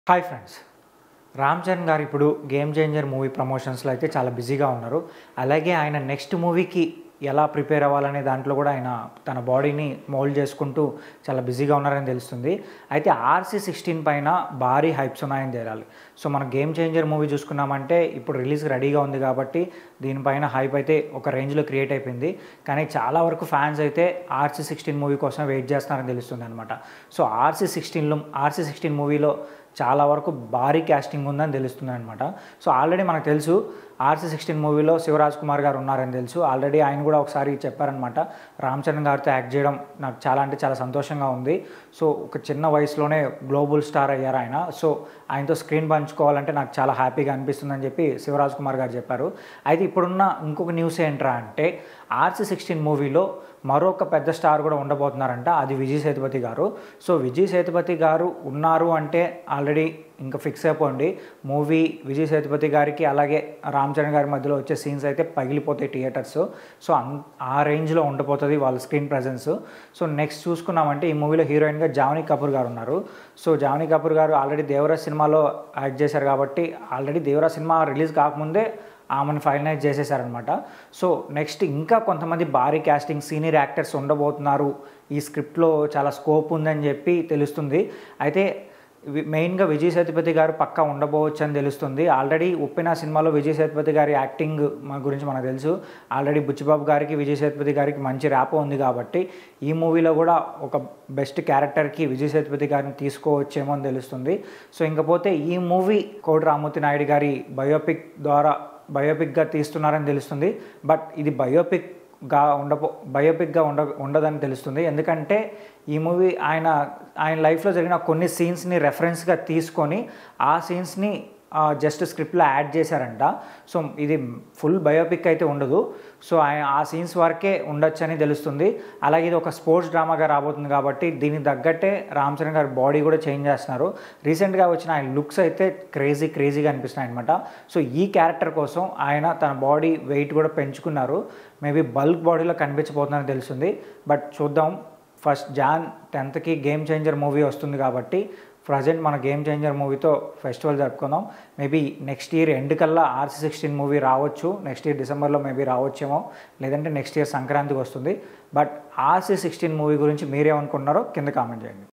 hi friends Ram Charan గారు ఇప్పుడు game changer movie ప్రమోషన్స్లో అయితే చాలా బిజీగా ఉన్నారు అలాగే ఆయన నెక్స్ట్ మూవీకి ఎలా ప్రిపేర్ అవ్వాలనే దాంట్లో కూడా ఆయన తన బాడీని మోల్డ్ చేసుకుంటూ చాలా బిజీగా ఉన్నారని తెలుస్తుంది అయితే ఆర్సీ సిక్స్టీన్ పైన భారీ హైప్స్ ఉన్నాయని తేలాలి సో మనం గేమ్ చేంజర్ మూవీ చూసుకున్నామంటే ఇప్పుడు రిలీజ్ రెడీగా ఉంది కాబట్టి దీనిపైన హైప్ అయితే ఒక రేంజ్లో క్రియేట్ అయిపోయింది కానీ చాలా వరకు ఫ్యాన్స్ అయితే ఆర్సీ సిక్స్టీన్ మూవీ కోసం వెయిట్ చేస్తున్నారని తెలుస్తుంది అనమాట సో ఆర్సీ సిక్స్టీన్లో ఆర్సీ సిక్స్టీన్ మూవీలో చాలా వరకు భారీ క్యాస్టింగ్ ఉందని తెలుస్తుంది అనమాట సో ఆల్రెడీ మనకు తెలుసు ఆర్సీ సిక్స్టీన్ మూవీలో శివరాజ్ కుమార్ గారు ఉన్నారని తెలుసు ఆల్రెడీ ఆయన కూడా ఒకసారి చెప్పారనమాట రామ్ చరణ్ గారితో యాక్ట్ చేయడం నాకు చాలా అంటే చాలా సంతోషంగా ఉంది సో ఒక చిన్న వయసులోనే గ్లోబల్ స్టార్ అయ్యారు ఆయన సో ఆయనతో స్క్రీన్ పంచుకోవాలంటే నాకు చాలా హ్యాపీగా అనిపిస్తుందని చెప్పి శివరాజ్ కుమార్ గారు చెప్పారు అయితే ఇప్పుడున్న ఇంకొక న్యూస్ ఏంట్రా అంటే ఆర్సీ సిక్స్టీన్ మూవీలో మరొక పెద్ద స్టార్ కూడా ఉండబోతున్నారంట అది విజయ్ సేతుపతి గారు సో విజయ్ సేతుపతి గారు ఉన్నారు అంటే ఆల్రెడీ ఇంకా ఫిక్స్ అయిపోండి మూవీ విజయ్ సేతుపతి గారికి అలాగే రామ్ చరణ్ గారి మధ్యలో వచ్చే సీన్స్ అయితే పగిలిపోతాయి థియేటర్స్ సో అన్ ఆ రేంజ్లో ఉండిపోతుంది వాళ్ళ స్క్రీన్ ప్రజెన్స్ సో నెక్స్ట్ చూసుకున్నామంటే ఈ మూవీలో హీరోయిన్గా జావనీ కపూర్ గారు ఉన్నారు సో జావనీ కపూర్ గారు ఆల్రెడీ దేవరాజ్ సినిమాలో యాక్ట్ చేశారు కాబట్టి ఆల్రెడీ దేవరాజ్ సినిమా రిలీజ్ కాకముందే ఆమెను ఫైనలైజ్ చేసేసారనమాట సో నెక్స్ట్ ఇంకా కొంతమంది భారీ క్యాస్టింగ్ సీనియర్ యాక్టర్స్ ఉండబోతున్నారు ఈ స్క్రిప్ట్లో చాలా స్కోప్ ఉందని చెప్పి తెలుస్తుంది అయితే వి- మెయిన్గా విజయ్ సేతుపతి గారు పక్కా ఉండబోవచ్చు అని తెలుస్తుంది ఆల్రెడీ ఉప్పిన సినిమాలో విజయ్ సేతుపతి గారి యాక్టింగ్ మన గురించి మనకు తెలుసు ఆల్రెడీ బుచ్చిబాబు గారికి విజయ్ సేతుపతి గారికి మంచి ర్యాప్ ఉంది కాబట్టి ఈ మూవీలో కూడా ఒక బెస్ట్ క్యారెక్టర్కి విజయ్ సేతుపతి గారిని తీసుకోవచ్చేమో అని తెలుస్తుంది సో ఇంకపోతే ఈ మూవీ కోటి రామ్మూర్తి నాయుడు గారి బయోపిక్ ద్వారా బయోపిక్గా తీస్తున్నారని తెలుస్తుంది బట్ ఇది బయోపిక్గా ఉండపో బయోపిక్గా ఉండ ఉండదని తెలుస్తుంది ఎందుకంటే ఈ మూవీ ఆయన ఆయన లైఫ్లో జరిగిన కొన్ని సీన్స్ని రెఫరెన్స్గా తీసుకొని ఆ సీన్స్ని జస్ట్ స్క్రిప్ట్లో యాడ్ చేశారంట సో ఇది ఫుల్ బయోపిక్ అయితే ఉండదు సో ఆయన ఆ సీన్స్ వరకే ఉండొచ్చని తెలుస్తుంది అలాగే ఇది ఒక స్పోర్ట్స్ డ్రామాగా రాబోతుంది కాబట్టి దీనికి తగ్గట్టే రామ్ చరణ్ గారి బాడీ కూడా చేంజ్ చేస్తున్నారు రీసెంట్గా వచ్చిన ఆయన లుక్స్ అయితే క్రేజీ క్రేజీగా అనిపిస్తున్నాయి అనమాట సో ఈ క్యారెక్టర్ కోసం ఆయన తన బాడీ వెయిట్ కూడా పెంచుకున్నారు మేబీ బల్క్ బాడీలో కనిపించబోతుందని తెలుస్తుంది బట్ చూద్దాం ఫస్ట్ జాన్ టెన్త్కి గేమ్ చేంజర్ మూవీ వస్తుంది కాబట్టి ప్రజెంట్ మన గేమ్ చేంజర్ మూవీతో ఫెస్టివల్ జరుపుకుందాం మేబీ నెక్స్ట్ ఇయర్ ఎండ్ కల్లా ఆర్సీ సిక్స్టీన్ మూవీ రావచ్చు నెక్స్ట్ ఇయర్ డిసెంబర్లో మేబీ రావచ్చేమో లేదంటే నెక్స్ట్ ఇయర్ సంక్రాంతికి వస్తుంది బట్ ఆర్సీ సిక్స్టీన్ మూవీ గురించి మీరేమనుకుంటున్నారో కింద కామెంట్ చేయండి